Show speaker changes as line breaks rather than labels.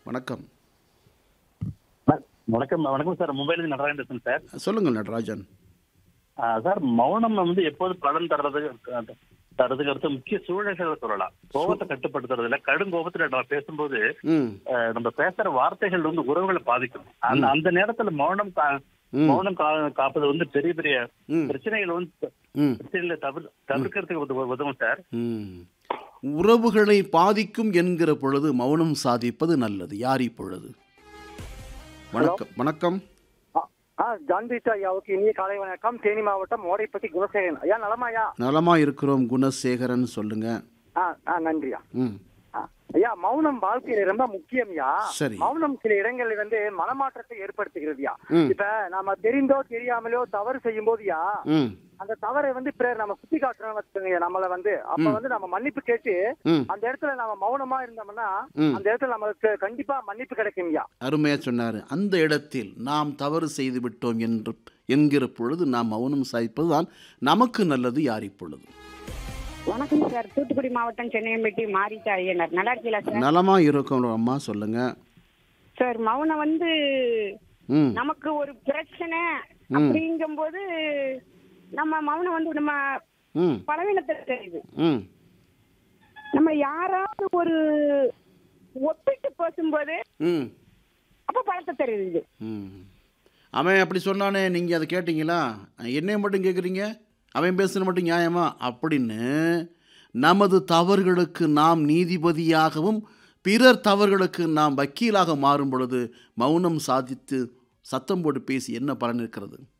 வணக்கம்
வணக்கம் வணக்கம் சார் மும்பையிலிருந்து நடராஜன் பேசுறேன் சார்
சொல்லுங்கள் நடராஜன்
ஆ, சார் மௌனம் வந்து எப்போது பலன் தர்றது தரதுக்கு அடுத்து முக்கிய சூழல்களை சொல்லலாம் கோபத்தை கட்டுப்படுத்துறது இல்ல கடும் கோபத்துல நம்ம பேசும்போது
ம்
ஆ, நம்ம பேசுற வார்த்தைகள் வந்து உறவுகளை பாதிக்கும் அந்த அந்த நேரத்துல மௌனம் கா-
ம்.
மௌனம் கா- காப்பது வந்து பெரிய பெரிய
ம்.
பிரச்சனைகள் வந்து
ம்
பிரச்சனைகளை தவிர தவிர்க்கிறதுக்கு உதவு- உதவும் சார்
ம். உறவுகளை பாதிக்கும் என்கிற பொழுது மௌனம் சாதிப்பது நல்லது யார் இப்பொழுது வணக்கம் வணக்கம்
ஆ ஜான்பிட்டா ஐயாவுக்கு இனிய காலை வணக்கம் தேனி மாவட்டம் ஓடைப்பட்டி குணசேகரன் ஐயா நலமாயா
நலமா இருக்கிறோம் குணசேகரன் சொல்லுங்க
ஆ ஆ நன்றியா
ம்
ஆ, ஐயா மௌனம் வாழ்க்கையில ரொம்ப முக்கியம்யா
சரி.
மௌனம் சில இடங்கள்ல வந்து மனமாற்றத்தை ஏற்படுத்துகிறதுயா
ம்.
இப்ப நாம தெரிந்தோ தெரியாமலோ தவறு செய்யும் போதுயா
ம்
அந்த தவறை வந்து பிறர் நம்ம சுத்தி காட்டுறோம் வச்சுக்கோங்க நம்மள வந்து அப்ப வந்து நம்ம மன்னிப்பு கேட்டு
ம்
அந்த இடத்துல நம்ம மௌனமா இருந்தோம்னா
ம்.
அந்த இடத்துல நமக்கு கண்டிப்பா மன்னிப்பு கிடைக்கும்யா
அருமையா சொன்னார் அந்த இடத்தில் நாம் தவறு செய்து விட்டோம் என்று என்கிற பொழுது நாம் மௌனம் சாதிப்பதுதான் நமக்கு நல்லது யார் இப்பொழுது
வணக்கம் சார் தூத்துக்குடி மாவட்டம் சென்னையம்பட்டி மாரிட்டா ஐயனார் நல்லா இருக்கீங்களா சார்
நலமா இருக்கும் அம்மா சொல்லுங்க
சார் மௌனம் வந்து
ம்
நமக்கு ஒரு பிரச்சனை அப்படிங்கும்போது நம்ம மௌனம் வந்து நம்ம
ம்
பலவீனத்தை தெரியுது
ம்
நம்ம யாராவது ஒரு ஒப்பிட்டு பேசும்போது
ம்
அப்ப பழத்தை தெரியுது
ம் அவன் அப்படி சொன்னானே நீங்கள் அதை கேட்டிங்களா என்னைய மட்டும் கேட்குறீங்க அவன் பேசுன மட்டும் நியாயமா அப்படின்னு நமது தவறுகளுக்கு நாம் நீதிபதியாகவும் பிறர் தவறுகளுக்கு நாம் வக்கீலாக மாறும் பொழுது மௌனம் சாதித்து சத்தம் போட்டு பேசி என்ன பலன் இருக்கிறது